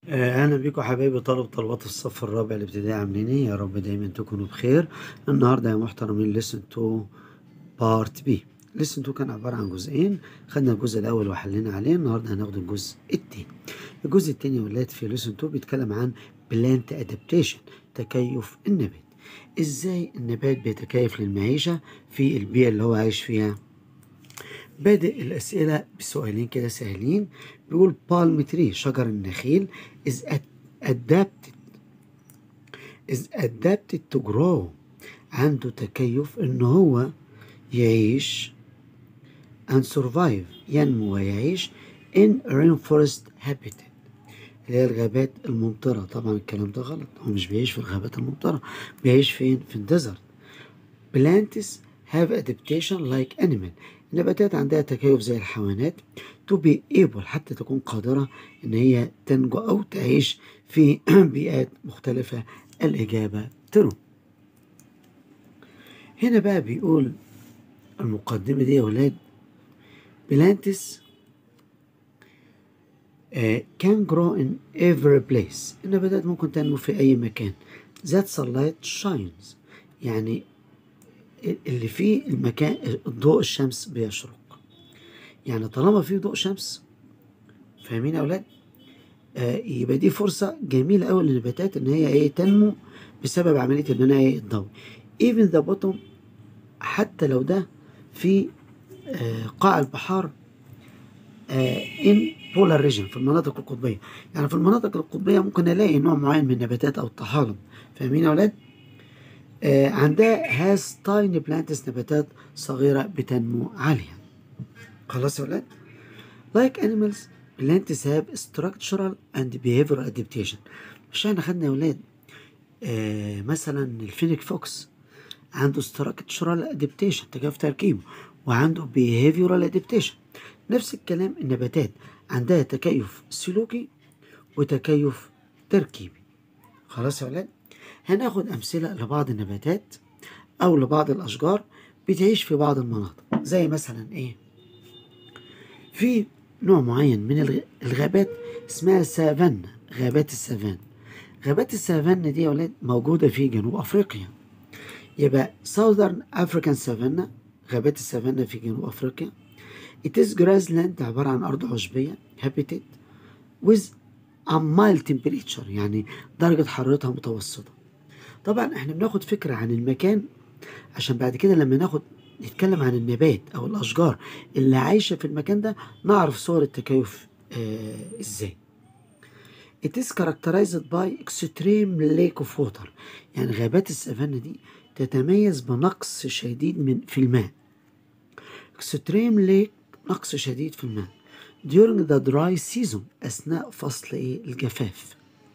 آه، أهلا بيكم حبايبي طلب طلبات الصف الرابع الابتدائي عاملين ايه يا رب دايما تكونوا بخير النهارده يا محترمين listen to part B listen to كان عبارة عن جزئين خدنا الجزء الأول وحلينا عليه النهارده هناخد الجزء التاني الجزء التاني يا ولاد في listen to بيتكلم عن plant adaptation تكيف النبات ازاي النبات بيتكيف للمعيشة في البيئة اللي هو عايش فيها بادئ الأسئلة بسؤالين كده سهلين بيقول بالم تري شجر النخيل is adapted is adapted to grow عنده تكيف إن هو يعيش and survive ينمو ويعيش in rainforest habitat اللي هي الغابات الممطرة طبعا الكلام ده غلط هو مش بيعيش في الغابات الممطرة بيعيش فين في الديزرت plants have adaptation like animal النباتات عندها تكيف زي الحيوانات to be able حتى تكون قادرة إن هي تنجو أو تعيش في بيئات مختلفة الإجابة ترو هنا بقى بيقول المقدمة دي يا ولاد بلانتس can grow in every place النباتات ممكن تنمو في أي مكان that sunlight shines يعني اللي فيه المكان ضوء الشمس بيشرق يعني طالما في ضوء شمس فاهمين يا اولاد آه يبقى دي فرصه جميله قوي للنباتات ان هي ايه تنمو بسبب عمليه البناء الضوئي even the bottom حتى لو ده في آه قاع البحار آه in polar region في المناطق القطبيه يعني في المناطق القطبيه ممكن الاقي نوع معين من النباتات او الطحالب فاهمين يا اولاد آه عندها has tiny plants نباتات صغيرة بتنمو عالية خلاص يا ولاد like animals plants have structural and behavioral adaptation مش احنا خدنا يا ولاد آه مثلا الفينيك فوكس عنده structural adaptation تكيف تركيبه وعنده behavioral adaptation نفس الكلام النباتات عندها تكيف سلوكي وتكيف تركيبي خلاص يا ولاد هناخد أمثلة لبعض النباتات أو لبعض الأشجار بتعيش في بعض المناطق زي مثلا إيه في نوع معين من الغابات اسمها سافانا غابات السافانا غابات السافانا دي يا ولاد موجودة في جنوب أفريقيا يبقى Southern African Savannah غابات السافانا في جنوب أفريقيا It is grassland عبارة عن أرض عشبية habitat with a mild temperature يعني درجة حرارتها متوسطة طبعا احنا بناخد فكرة عن المكان عشان بعد كده لما ناخد نتكلم عن النبات او الاشجار اللي عايشة في المكان ده نعرف صور التكيف آه ازاي It is characterized by extreme lack of water يعني غابات السافانا دي تتميز بنقص شديد من في الماء extreme lake نقص شديد في الماء during the dry season أثناء فصل إيه الجفاف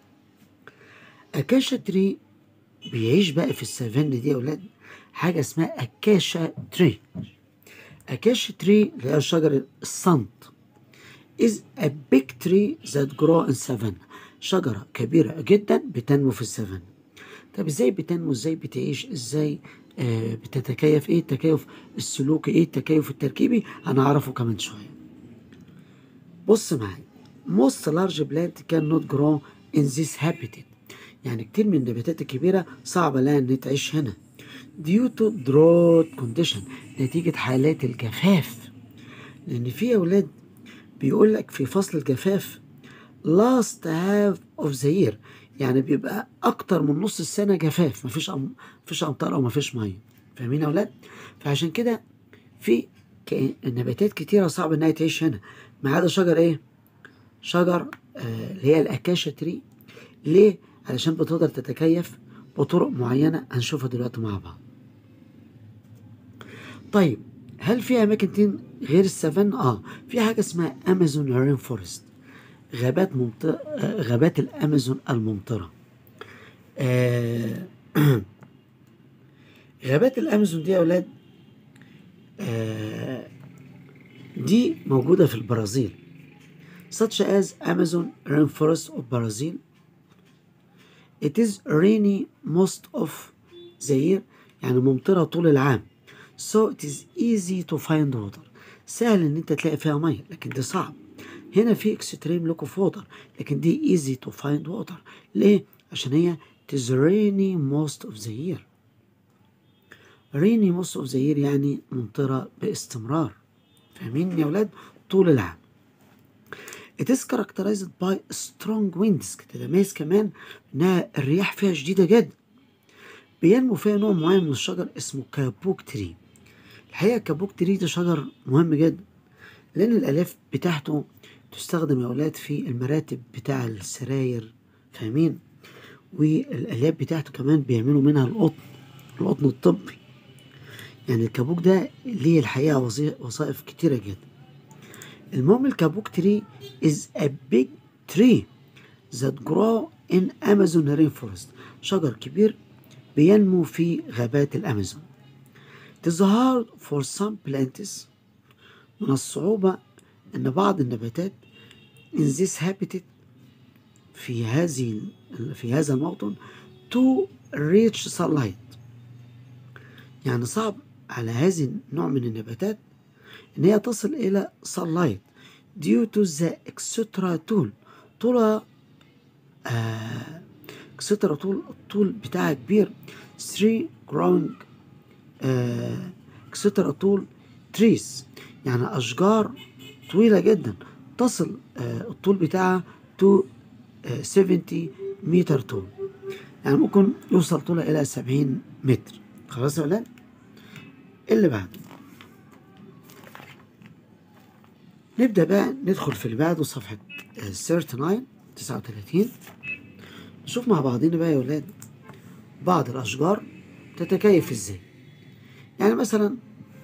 أكاشا تري بيعيش بقى في السافانا دي يا ولاد حاجة اسمها أكاشا تري أكاشا تري اللي هي شجر الصمت is a big tree that grow in savannah شجرة كبيرة جدا بتنمو في السافانا طب ازاي بتنمو ازاي بتعيش ازاي آه بتتكيف ايه التكيف السلوكي ايه التكيف التركيبي هنعرفه كمان شوية بص معايا most large plant cannot grow in this habitat يعني كتير من النباتات الكبيرة صعبة لها إن تعيش هنا due to drought condition نتيجة حالات الجفاف لأن في أولاد بيقول لك في فصل الجفاف last half of the year يعني بيبقى أكتر من نص السنة جفاف مفيش أم... مفيش أمطار أو مفيش مية فاهمين يا أولاد؟ فعشان كده في ك... نباتات كتيرة صعب إنها تعيش هنا ما عدا شجر إيه؟ شجر آه اللي هي الأكاشا تري ليه؟ علشان بتقدر تتكيف بطرق معينة هنشوفها دلوقتي مع بعض طيب هل في أماكن تاني غير السافانا؟ آه في حاجة اسمها أمازون رين فورست غابات ممطرة غابات الأمازون الممطرة آه غابات الأمازون دي يا أولاد آه دي موجودة في البرازيل such as Amazon rainforest of Brazil It is rainy most of the year يعني ممطرة طول العام so it is easy to find water سهل ان انت تلاقي فيها مية لكن ده صعب هنا في اكستريم لوك اوف ووتر لكن دي ايزي تو فايند ووتر ليه عشان هي it is rainy most of the year rainy most of the year يعني ممطرة باستمرار فاهمين يا ولاد طول العام It is characterized by strong winds تتميز كمان انها الرياح فيها شديدة جدا بينمو فيها نوع معين من الشجر اسمه كابوك تري الحقيقة كابوك تري ده شجر مهم جدا لأن الآلاف بتاعته تستخدم يا أولاد في المراتب بتاع السراير فاهمين والآلات بتاعته كمان بيعملوا منها القطن القطن الطبي يعني الكابوك ده ليه الحقيقة وظي- وظائف كتيرة جدا المهم الكابوك تري is a big tree that grow in Amazon rainforest شجر كبير بينمو في غابات الأمازون It is hard for some plants من الصعوبة أن بعض النباتات in this habitat في هذه في هذا الموطن to reach sunlight يعني صعب على هذه النوع من النباتات إن هي تصل إلى sunlight due to the extra tool طولها آه extra طول الطول بتاعها كبير 3 growing آه extra طول trees يعني أشجار طويلة جدا تصل آه الطول بتاعها to آه 70 متر طول يعني ممكن يوصل طولها إلى 70 متر خلاص يا ولاد اللي بعده نبدأ بقى ندخل في اللي بعده صفحة آه، 39 39 نشوف مع بعضينا بقى يا ولاد بعض الأشجار تتكيف ازاي يعني مثلا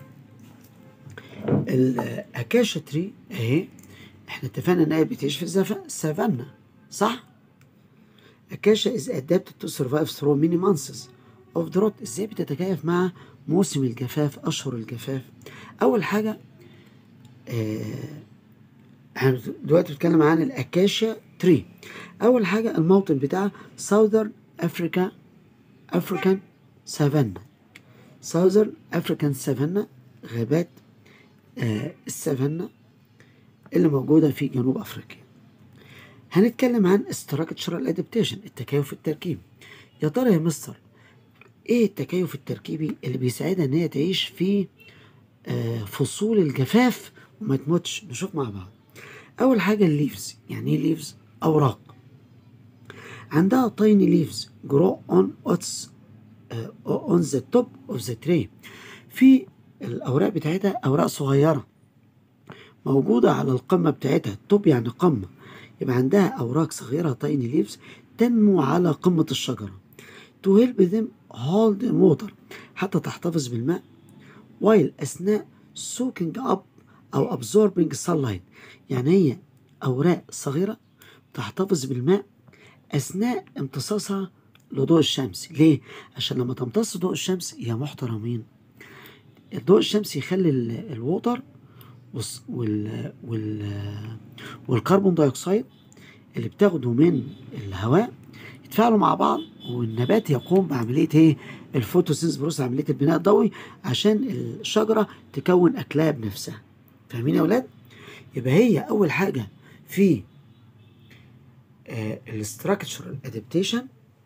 الأكاشا تري اهي احنا اتفقنا ان هي بتعيش في الزف- السافانا صح؟ أكاشا is adapted to survive through many months of drought ازاي بتتكيف مع موسم الجفاف أشهر الجفاف أول حاجة آه، احنا دلوقتي بنتكلم عن الأكاشا تري أول حاجة الموطن بتاعها Southern Africa African Savannah Southern African Savannah غابات آه السافانا اللي موجودة في جنوب أفريقيا هنتكلم عن structural adaptation التكيف التركيبي يا ترى يا مستر ايه التكيف التركيبي اللي بيساعدها ان هي تعيش في آه فصول الجفاف وما تموتش نشوف مع بعض اول حاجه الليفز يعني ايه ليفز اوراق عندها tiny leaves grow on its uh, on the top of the tree في الاوراق بتاعتها اوراق صغيره موجوده على القمه بتاعتها توب يعني قمه يبقى عندها اوراق صغيره tiny leaves تنمو على قمه الشجره to help them hold water حتى تحتفظ بالماء while أثناء soaking up أو absorbing sunlight يعني هي أوراق صغيرة تحتفظ بالماء أثناء امتصاصها لضوء الشمس ليه؟ عشان لما تمتص ضوء الشمس يا محترمين الضوء الشمسي يخلي ال- الووتر والس- وال وال والكربون دايوكسيد اللي بتاخده من الهواء يتفاعلوا مع بعض والنبات يقوم بعملية ايه؟ الفوتوسينث بروسس عملية البناء الضوئي عشان الشجرة تكون أكلها بنفسها. فاهمين يا ولاد؟ يبقى هي أول حاجة في الاستراكشرال ادابتيشن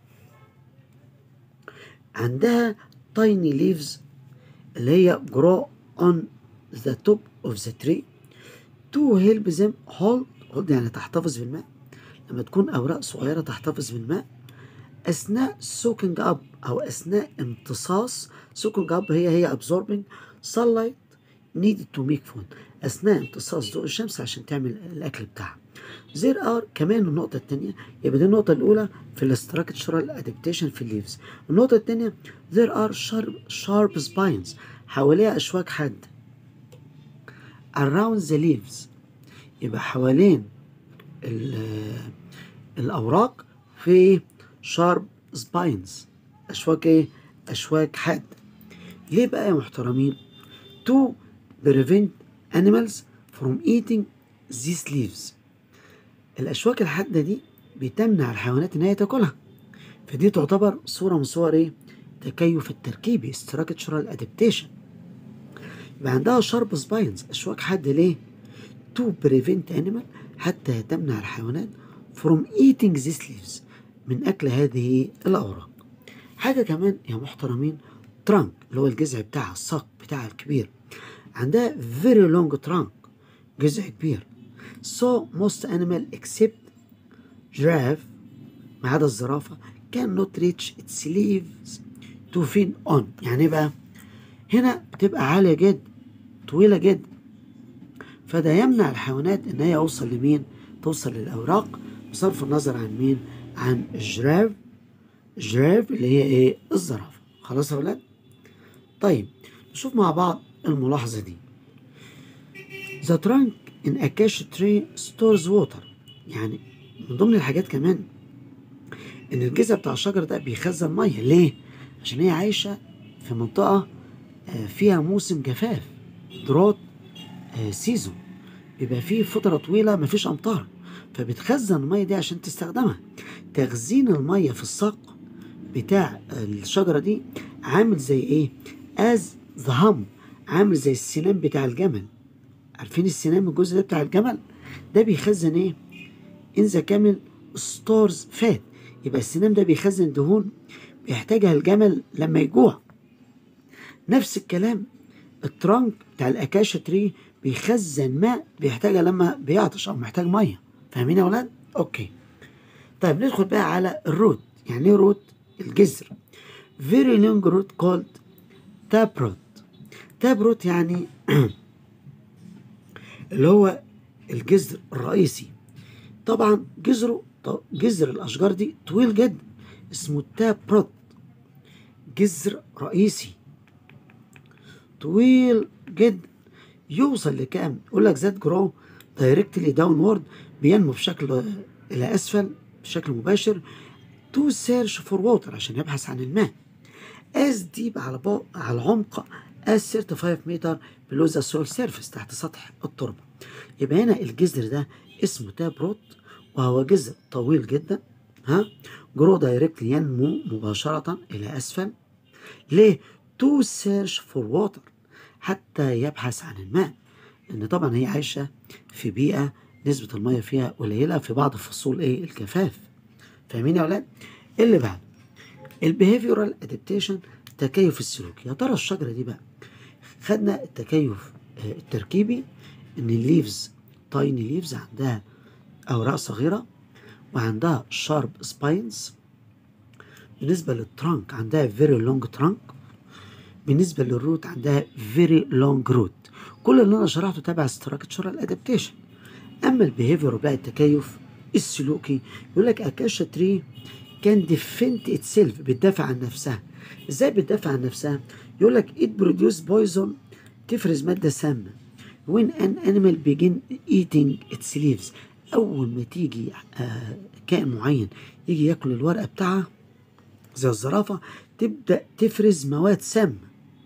عندها تايني ليفز اللي هي grow on the top of the tree to help them hold hold يعني تحتفظ بالماء لما تكون أوراق صغيرة تحتفظ بالماء أثناء soaking up أو أثناء امتصاص soaking up هي هي absorbing sunlight needed to make food أثناء امتصاص ضوء الشمس عشان تعمل الأكل بتاعها there are كمان النقطة التانية يبقى دي النقطة الأولى في الاستراكشرال ادابتيشن في الليفز النقطة التانية there are sharp sharp spines حواليها أشواك حادة around the leaves يبقى حوالين ال- الأوراق في شارب سباينز أشواك إيه؟ أشواك حادة ليه بقى يا محترمين؟ to prevent animals from eating these leaves الأشواك الحادة دي بتمنع الحيوانات إن هي تاكلها فدي تعتبر صورة من صور إيه؟ تكيف التركيبي structural adaptation يبقى عندها شارب سباينز أشواك حادة ليه؟ to prevent animal حتى تمنع الحيوانات from eating these leaves من أكل هذه الأوراق حاجة كمان يا محترمين ترانك اللي هو الجذع بتاعها الساق بتاعها الكبير عندها very long trunk جذع كبير so most animal except giraffe ما عدا الزرافة cannot reach its leaves to feed on يعني إيه بقى هنا بتبقى عالية جدا طويلة جدا فده يمنع الحيوانات ان هي يوصل لمين توصل للاوراق بصرف النظر عن مين عن الجراف الجراف اللي هي ايه الزرافة خلاص يا ولاد طيب نشوف مع بعض الملاحظة دي The trunk in acacia tree stores water يعني من ضمن الحاجات كمان ان الجذع بتاع الشجر ده بيخزن ميه ليه عشان هي عايشه في منطقه آه، فيها موسم جفاف دروت سيزون بيبقى فيه فتره طويله مفيش امطار فبتخزن الميه دي عشان تستخدمها تخزين الميه في الساق بتاع الشجره دي عامل زي ايه از ذا هم عامل زي السنان بتاع الجمل عارفين السنان الجزء ده بتاع الجمل ده بيخزن ايه ان ذا كامل ستورز فات يبقى السنان ده بيخزن دهون بيحتاجها الجمل لما يجوع نفس الكلام الترانك بتاع الاكاشا تري بيخزن ماء بيحتاجها لما بيعطش او محتاج ميه فاهمين يا ولاد اوكي طيب ندخل بقى على الروت يعني ايه روت الجذر very long root called taproot taproot يعني اللي هو الجذر الرئيسي طبعا جذره جذر الاشجار دي طويل جدا اسمه التابروت جذر رئيسي طويل جدا يوصل لكام يقول لك ذات جرو دايركتلي داونورد بينمو بشكل الى اسفل بشكل مباشر تو سيرش فور ووتر عشان يبحث عن الماء از ديب على بو على عمق از 35 متر بلو ذا سول سيرفيس تحت سطح التربه يبقى هنا الجذر ده اسمه تابروت وهو جذر طويل جدا ها جرو دايركتلي ينمو مباشرة إلى أسفل ليه؟ تو سيرش فور ووتر حتى يبحث عن الماء لأن طبعا هي عايشة في بيئة نسبة المية فيها قليلة في بعض فصول إيه الجفاف فاهمين يا أولاد؟ اللي بعد البيهيفيورال ادابتيشن التكيف السلوكي يا ترى الشجرة دي بقى خدنا التكيف آه، التركيبي ان الليفز تايني ليفز عندها اوراق صغيره وعندها شارب سباينز بالنسبه للترانك عندها فيري لونج ترانك بالنسبه للروت عندها فيري لونج روت كل اللي انا شرحته تبع ستراكشرال ادابتيشن اما البيهيفير بقى التكيف السلوكي يقول لك اكاشا تري كان ديفنت اتسيلف بتدافع عن نفسها ازاي بتدافع عن نفسها يقول لك ات بروديوس بويزون تفرز ماده سامه when an animal begin eating its leaves اول ما تيجي آه كائن معين يجي ياكل الورقه بتاعها زي الزرافه تبدا تفرز مواد سامه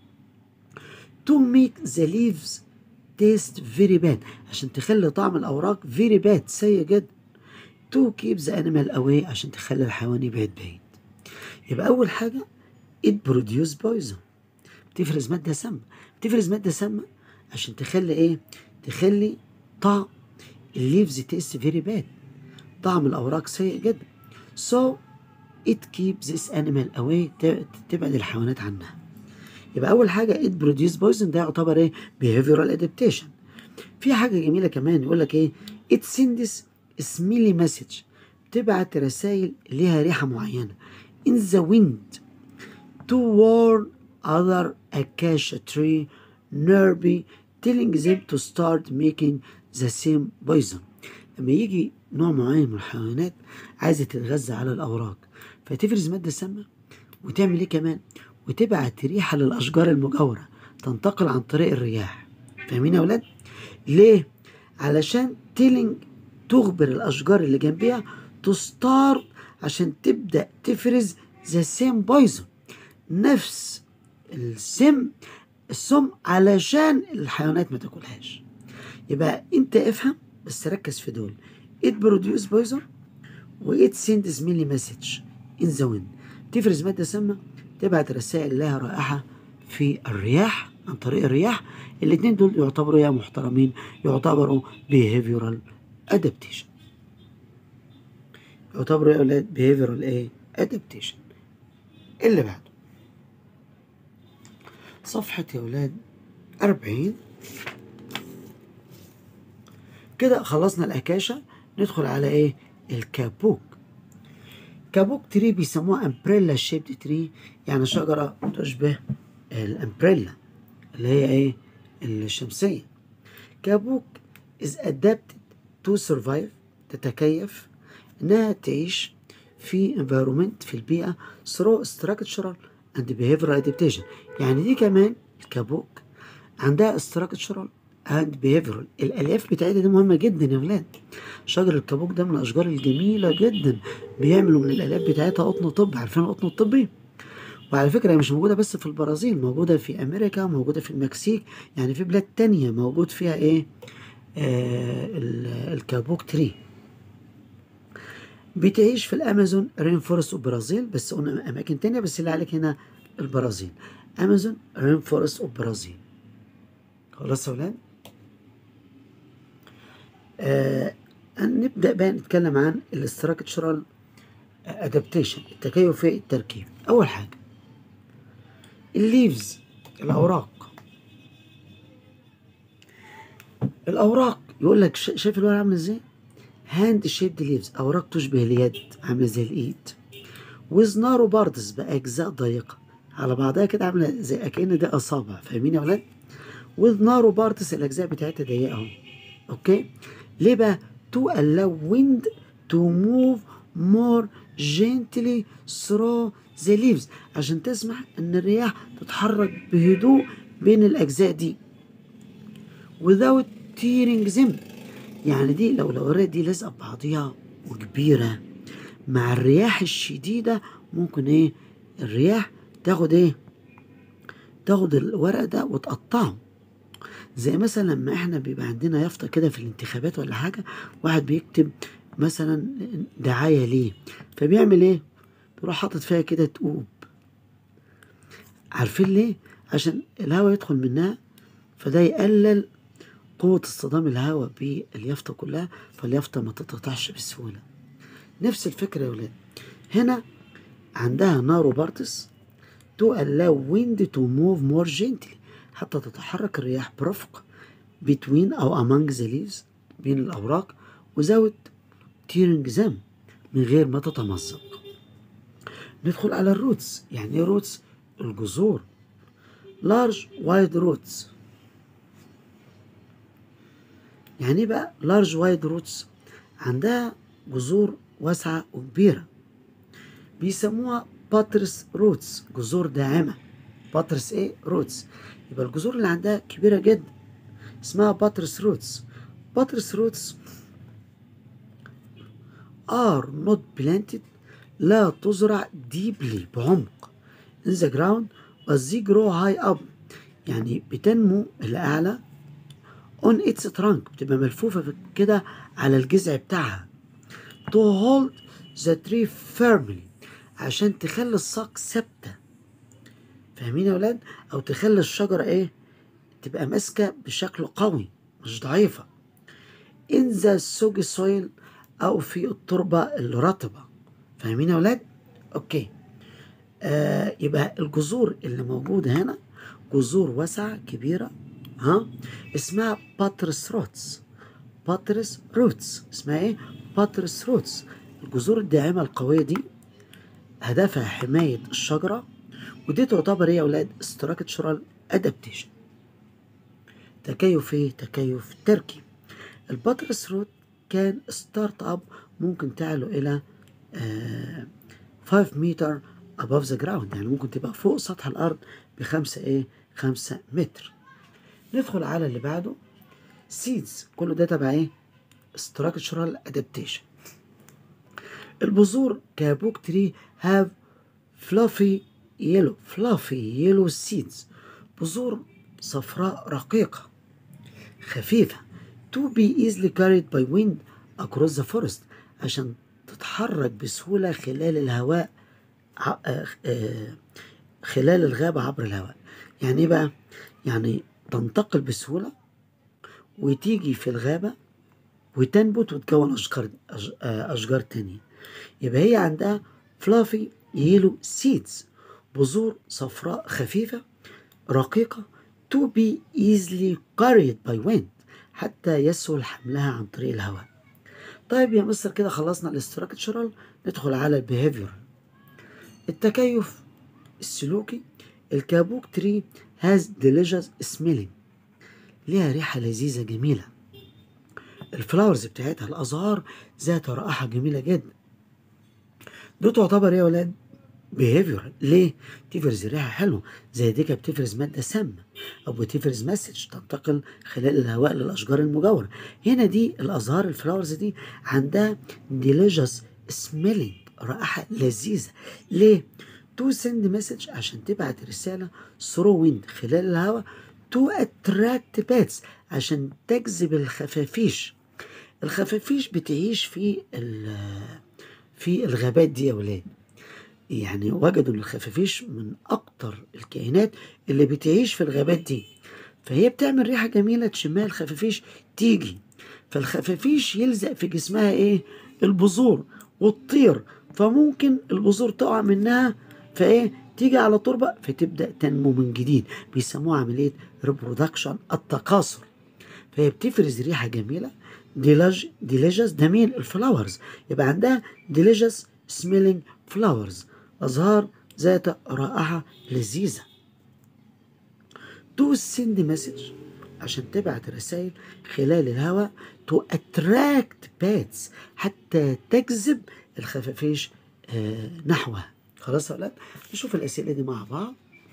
to make the leaves taste very bad عشان تخلي طعم الاوراق very bad سيء جدا to keep the animal away عشان تخلي الحيوان يبعد بعيد يبقى اول حاجه it produce poison بتفرز ماده سامه بتفرز ماده سامه عشان تخلي ايه تخلي طعم الليفز تيست فيري باد طعم الاوراق سيء جدا so it keeps this animal away ت- تبعد الحيوانات عنها يبقى اول حاجه it produce poison ده يعتبر ايه behavioral adaptation في حاجه جميله كمان يقول لك ايه it sends smelly message بتبعت رسائل ليها ريحه معينه in the wind to warn other acacia tree nearby telling them to start making the same poison لما يجي نوع معين من الحيوانات عايزة تتغذى على الأوراق فتفرز مادة سامة وتعمل إيه كمان وتبعت ريحة للأشجار المجاورة تنتقل عن طريق الرياح فاهمين يا ولاد؟ ليه؟ علشان تيلينج تخبر الأشجار اللي جنبها تستار عشان تبدأ تفرز ذا سيم بويزون نفس السم السم علشان الحيوانات ما تاكلهاش يبقى انت افهم بس ركز في دول it produce poison و it sends mainly message in the wind تفرز مادة سامة تبعت رسائل لها رائحة في الرياح عن طريق الرياح الاتنين دول يعتبروا يا محترمين يعتبروا behavioral adaptation يعتبروا يا أولاد behavioral إيه adaptation اللي بعده صفحة يا أولاد أربعين كده خلصنا الأكاشة ندخل على إيه الكابوك كابوك تري بيسموها امبريلا شيبد تري يعني شجرة تشبه الامبريلا اللي هي ايه الشمسية كابوك is adapted to survive تتكيف انها تعيش في environment في البيئة through structural and behavioral adaptation يعني دي كمان الكابوك عندها structural and behavioral الالياف بتاعتها دي مهمه جدا يا ولاد شجر الكابوك ده من الاشجار الجميله جدا بيعملوا من الالياف بتاعتها قطن طبي عارفين القطن الطبي وعلى فكره هي مش موجوده بس في البرازيل موجوده في امريكا موجوده في المكسيك يعني في بلاد تانية موجود فيها ايه آه الكابوك تري بتعيش في الامازون رين فورست والبرازيل بس قلنا اماكن تانية بس اللي عليك هنا البرازيل امازون رين فورست والبرازيل خلاص يا ولاد آه نبدا بقى نتكلم عن الاستراكشرال ادابتيشن التكيف في التركيب اول حاجه الليفز الاوراق الاوراق يقول لك شايف الورقه عامله ازاي هاند شيبد ليفز اوراق تشبه اليد عامله زي الايد ويز نارو باردز باجزاء ضيقه على بعضها كده عامله زي كأن ده اصابع فاهمين يا ولاد ويز نارو باردز الاجزاء بتاعتها ضيقه اهو اوكي ليه بقى to allow wind to move more gently through the leaves عشان تسمح ان الرياح تتحرك بهدوء بين الاجزاء دي without tearing them يعني دي لو الاوراق دي لازقه ببعضيها وكبيره مع الرياح الشديده ممكن ايه الرياح تاخد ايه تاخد الورق ده وتقطعه زي مثلا لما احنا بيبقى عندنا يافطه كده في الانتخابات ولا حاجه واحد بيكتب مثلا دعايه ليه فبيعمل ايه بيروح حاطط فيها كده تقوب عارفين ليه عشان الهواء يدخل منها فده يقلل قوة اصطدام الهواء باليافطة كلها فاليافطة ما تتقطعش بسهولة نفس الفكرة يا ولاد هنا عندها نارو بارتس to allow wind to move more gently حتى تتحرك الرياح برفق between أو among the leaves بين الأوراق without tearing them من غير ما تتمزق ندخل على الروتس يعني ايه روتس الجذور large wide roots يعني ايه بقى large wide roots عندها جذور واسعة وكبيرة بيسموها باترس روتس جذور داعمة باترس ايه روتس يبقى الجذور اللي عندها كبيرة جدا اسمها باترس روتس باترس روتس are not planted لا تزرع deeply بعمق in the ground but they grow high up يعني بتنمو الأعلى on its trunk بتبقى ملفوفة كده على الجذع بتاعها to hold the tree firmly عشان تخلي الساق ثابتة فاهمين يا ولاد أو تخلي الشجرة إيه تبقى ماسكة بشكل قوي مش ضعيفة in the soggy soil أو في التربة الرطبة فاهمين يا ولاد؟ أوكي آه يبقى الجذور اللي موجودة هنا جذور واسعة كبيرة ها اسمها باترس روتس باترس روتس اسمها ايه؟ باترس روتس الجذور الداعمة القوية دي هدفها حماية الشجرة ودي تعتبر ايه يا ولاد؟ structural adaptation تكيف ايه؟ تكيف تركيب الباترس روت كان ستارت اب ممكن تعلو الى 5 متر above the ground يعني ممكن تبقى فوق سطح الارض بخمسة ايه خمسة متر ندخل على اللي بعده seeds كله ده تبع ايه structural adaptation البذور كابوك تري have fluffy yellow fluffy yellow seeds بذور صفراء رقيقة خفيفة to be easily carried by wind across the forest عشان تتحرك بسهولة خلال الهواء خلال الغابة عبر الهواء يعني ايه بقى يعني تنتقل بسهولة وتيجي في الغابة وتنبت وتكون أشجار أش- آه، أشجار تانية يبقى هي عندها فلافي يلو سيدز بذور صفراء خفيفة رقيقة to be easily carried by wind حتى يسهل حملها عن طريق الهواء طيب يا مستر كده خلصنا الاستراكتشرال ندخل على البيهيفير التكيف السلوكي الكابوك تري هاز delicious smelling ليها ريحة لذيذة جميلة الفلاورز بتاعتها الأزهار ذات رائحة جميلة جدا دي تعتبر ايه يا ولاد بيهيفير ليه تفرز ريحة حلوة زي دي كانت بتفرز مادة سامة أو بتفرز مسج تنتقل خلال الهواء للأشجار المجاورة هنا دي الأزهار الفلاورز دي عندها ديليجس سميلينج رائحة لذيذة ليه تو سند مسج عشان تبعت رسالة ثرو ويند خلال الهواء تو اتراكت باتس عشان تجذب الخفافيش الخفافيش بتعيش في ال- في الغابات دي يا ولاد يعني وجدوا ان الخفافيش من اكتر الكائنات اللي بتعيش في الغابات دي فهي بتعمل ريحه جميله تشمها الخفافيش تيجي فالخفافيش يلزق في جسمها ايه البذور وتطير فممكن البذور تقع منها فايه تيجي على تربه فتبدا تنمو من جديد بيسموها عمليه ريبرودكشن التكاثر فهي بتفرز ريحه جميله ديلاج ديليجس ده مين الفلاورز يبقى عندها ديليجس سميلينج فلاورز ازهار ذات رائحه لذيذه تو سند مسج عشان تبعت رسائل خلال الهواء تو اتراكت باتس حتى تجذب الخفافيش آه نحوها خلاص يا ولاد نشوف الاسئله دي مع بعض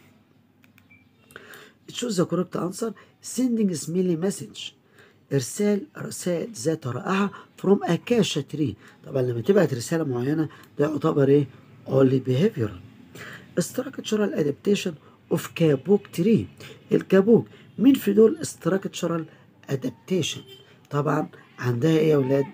choose the correct answer sending smelly message ارسال رسائل ذات رائحه from a acacia tree طبعا لما تبعت رساله معينه ده يعتبر ايه only behavioral structural adaptation of كابوك tree الكابوك مين في دول structural adaptation طبعا عندها ايه يا ولاد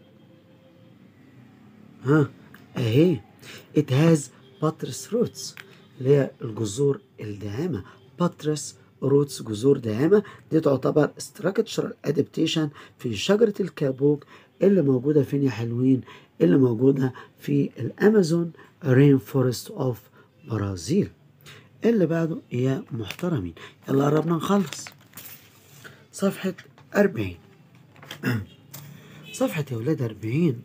ها اهي it has buttress roots اللي هي الجذور الداعمة buttress roots جذور داعمة دي تعتبر structural adaptation في شجرة الكابوك اللي موجودة فين يا حلوين اللي موجودة في الأمازون رين فورست أوف برازيل اللي بعده يا محترمين يلا قربنا نخلص صفحة أربعين صفحة يا ولاد أربعين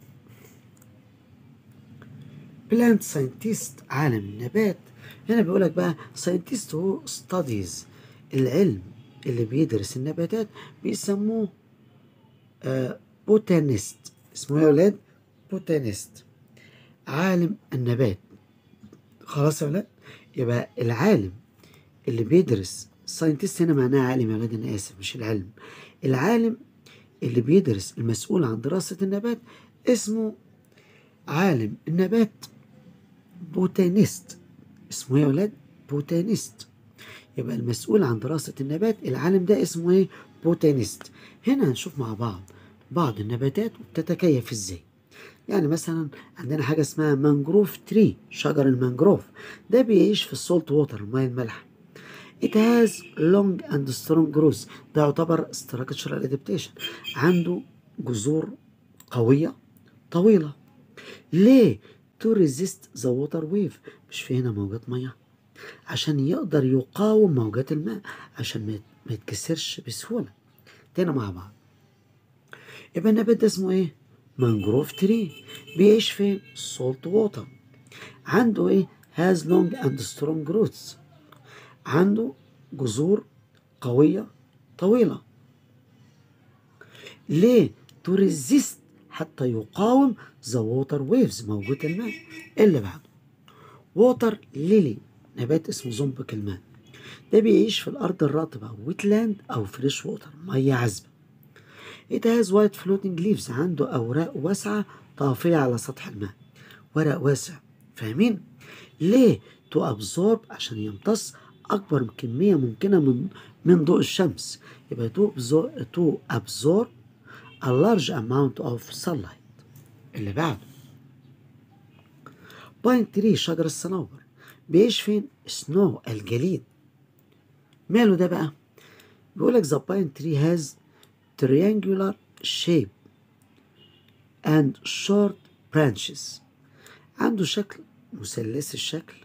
بلانت ساينتيست عالم النبات هنا بيقولك بقى ساينتيست هو ستاديز العلم اللي بيدرس النباتات بيسموه آه بوتانيست اسمه ايه يا ولاد بوتانيست عالم النبات خلاص يا ولاد يبقى العالم اللي بيدرس ساينتيست هنا معناه عالم يا ولاد انا اسف مش العلم العالم اللي بيدرس المسؤول عن دراسة النبات اسمه عالم النبات بوتانيست اسمه ايه يا ولاد بوتانيست يبقى المسؤول عن دراسة النبات العالم ده اسمه ايه بوتانيست هنا هنشوف مع بعض بعض النباتات وبتتكيف ازاي يعني مثلا عندنا حاجة اسمها مانجروف تري شجر المانجروف ده بيعيش في السولت ووتر المياه المالحة It has long and strong growth ده يعتبر structural adaptation عنده جذور قوية طويلة ليه؟ to resist the water wave مش في هنا موجات مية عشان يقدر يقاوم موجات الماء عشان ما- ما يتكسرش بسهولة تاني مع بعض يبقى النبات ده اسمه ايه؟ مانجروف تري بيعيش في سولت ووتر عنده ايه؟ has long and strong roots عنده جذور قوية طويلة ليه؟ to resist حتى يقاوم the water waves موجة الماء اللي بعده ووتر ليلي نبات اسمه زنبق الماء ده بيعيش في الأرض الرطبة ويتلاند أو فريش ووتر مية عذبة It has white floating leaves عنده أوراق واسعة طافية على سطح الماء ورق واسع فاهمين؟ ليه؟ to absorb عشان يمتص أكبر كمية ممكنة من من ضوء الشمس يبقى to absorb, to absorb a large amount of sunlight اللي بعده باين تري شجر الصنوبر بيعيش فين؟ سنو الجليد ماله ده بقى؟ بيقولك the pine tree has triangular shape and short branches عنده شكل مثلث الشكل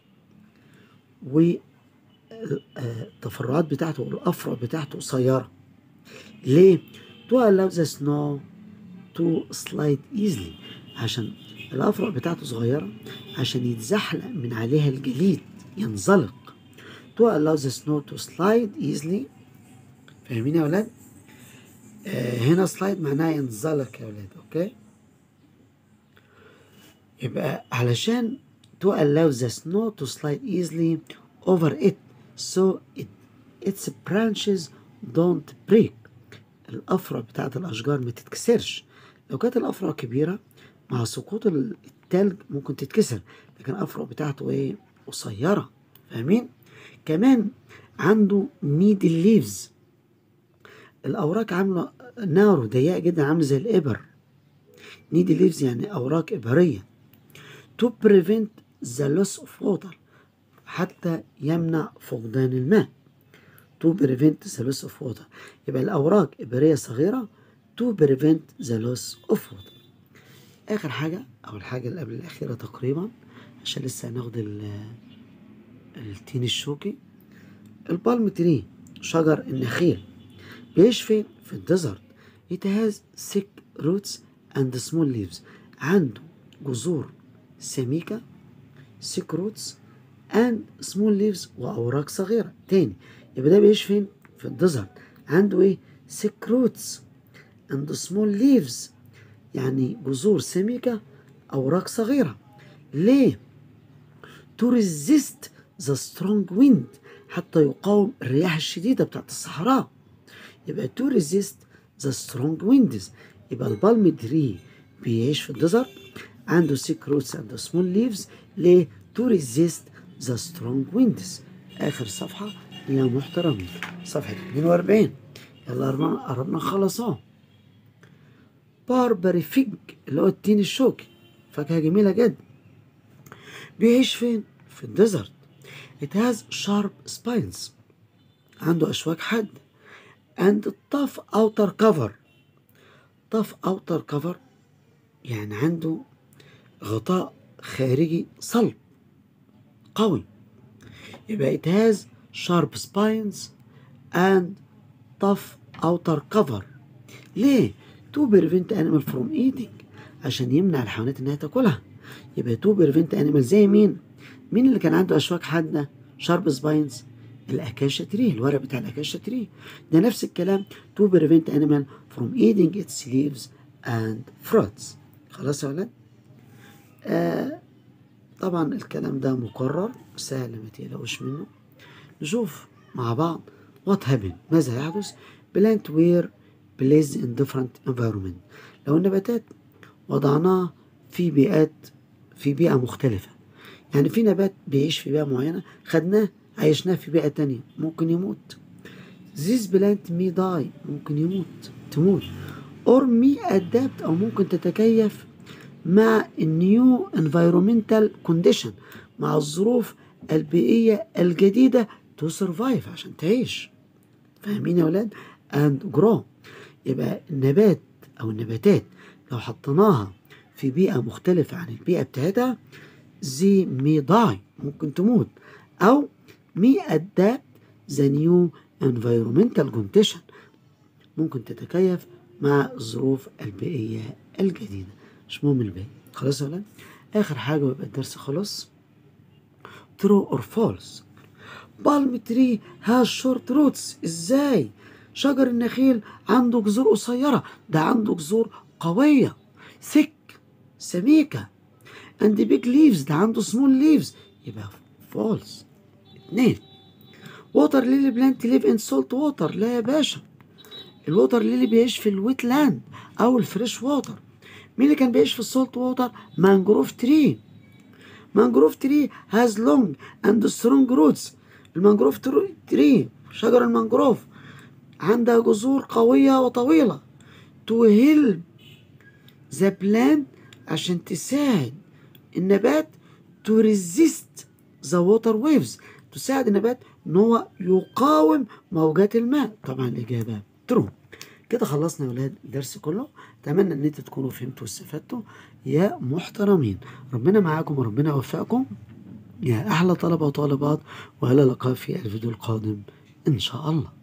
والتفرعات بتاعته والأفرع بتاعته قصيرة ليه؟ to allow the snow to slide easily عشان الأفرع بتاعته صغيرة عشان يتزحلق من عليها الجليد ينزلق to allow the snow to slide easily فاهمين يا ولاد؟ آه هنا سلايد معناها ينزلق يا ولاد اوكي؟ يبقى علشان to allow the snow to slide easily over it so it its branches don't break الأفرع بتاعت الأشجار ما تتكسرش لو كانت الأفرع كبيرة مع سقوط التلج ممكن تتكسر لكن الأفرع بتاعته إيه قصيرة فاهمين كمان عنده ميدل ليفز الأوراق عاملة نارو ضيقة جدا عاملة زي الإبر نيدي ليفز يعني أوراق إبرية to prevent the loss of water حتى يمنع فقدان الماء to prevent the loss of water يبقى الأوراق إبرية صغيرة to prevent the loss of water آخر حاجة أو الحاجة اللي قبل الأخيرة تقريبا عشان لسه هناخد التين الشوكي البالم تري شجر النخيل بيعيش فين؟ في الديزرت it has thick roots and small leaves عنده جذور سميكة thick roots and small leaves وأوراق صغيرة تاني يبقى ده بيعيش فين؟ في الديزرت عنده ايه؟ thick roots and small leaves يعني جذور سميكة أوراق صغيرة ليه؟ to resist the strong wind حتى يقاوم الرياح الشديدة بتاعت الصحراء يبقى to resist the strong winds يبقى البالم تري بيعيش في الديزرت عنده thick roots and small leaves ليه؟ to resist the strong winds آخر صفحة يا محترمين صفحة 42 يلا قربنا نخلص اهو باربري فيج اللي هو التين الشوكي فاكهة جميلة جدا بيعيش فين؟ في الديزرت It has sharp spines عنده أشواك حادة and tough outer cover tough outer cover يعني عنده غطاء خارجي صلب قوي يبقى it has sharp spines and tough outer cover ليه؟ to prevent animal from eating عشان يمنع الحيوانات انها تاكلها يبقى to prevent animal زي مين؟ مين اللي كان عنده اشواك حاده شارب سباينز الاكاشا تري الورق بتاع الاكاشا تري ده نفس الكلام to prevent animal from eating its leaves and fruits خلاص يا ولاد آه طبعا الكلام ده مكرر سهل ما تقلقوش منه نشوف مع بعض what happened ماذا يحدث plant were placed in different environment لو النباتات وضعناها في بيئات في بيئة مختلفة يعني في نبات بيعيش في بيئة معينة خدناه عيشناه في بيئة تانية ممكن يموت this plant may die ممكن يموت تموت or may adapt أو ممكن تتكيف مع النيو environmental condition مع الظروف البيئية الجديدة to survive عشان تعيش فاهمين يا ولاد and grow يبقى النبات أو النباتات لو حطيناها في بيئة مختلفة عن البيئة بتاعتها زي مي داي ممكن تموت أو مي adapt the new environmental condition ممكن تتكيف مع الظروف البيئية الجديدة مش مهم الباقي خلاص يا ولاد آخر حاجة ويبقى الدرس خلاص true or false palm tree has short roots ازاي شجر النخيل عنده جذور قصيرة ده عنده جذور قوية thick سميكة and big leaves ده عنده small leaves يبقى false اتنين ووتر ليلي بلانت ليف ان سولت ووتر لا يا باشا الووتر ليلي بيعيش في الويت لاند او الفريش ووتر مين اللي كان بيعيش في السولت ووتر مانجروف تري مانجروف تري هاز لونج اند سترونج روتس المانجروف تري شجر المانجروف عندها جذور قوية وطويلة to help the plant عشان تساعد النبات to resist the water waves تساعد النبات ان هو يقاوم موجات الماء طبعا الاجابه ترو كده خلصنا يا ولاد الدرس كله اتمنى ان انتوا تكونوا فهمتوا واستفدتوا يا محترمين ربنا معاكم وربنا يوفقكم يا احلى طلبه وطالبات والى اللقاء في الفيديو القادم ان شاء الله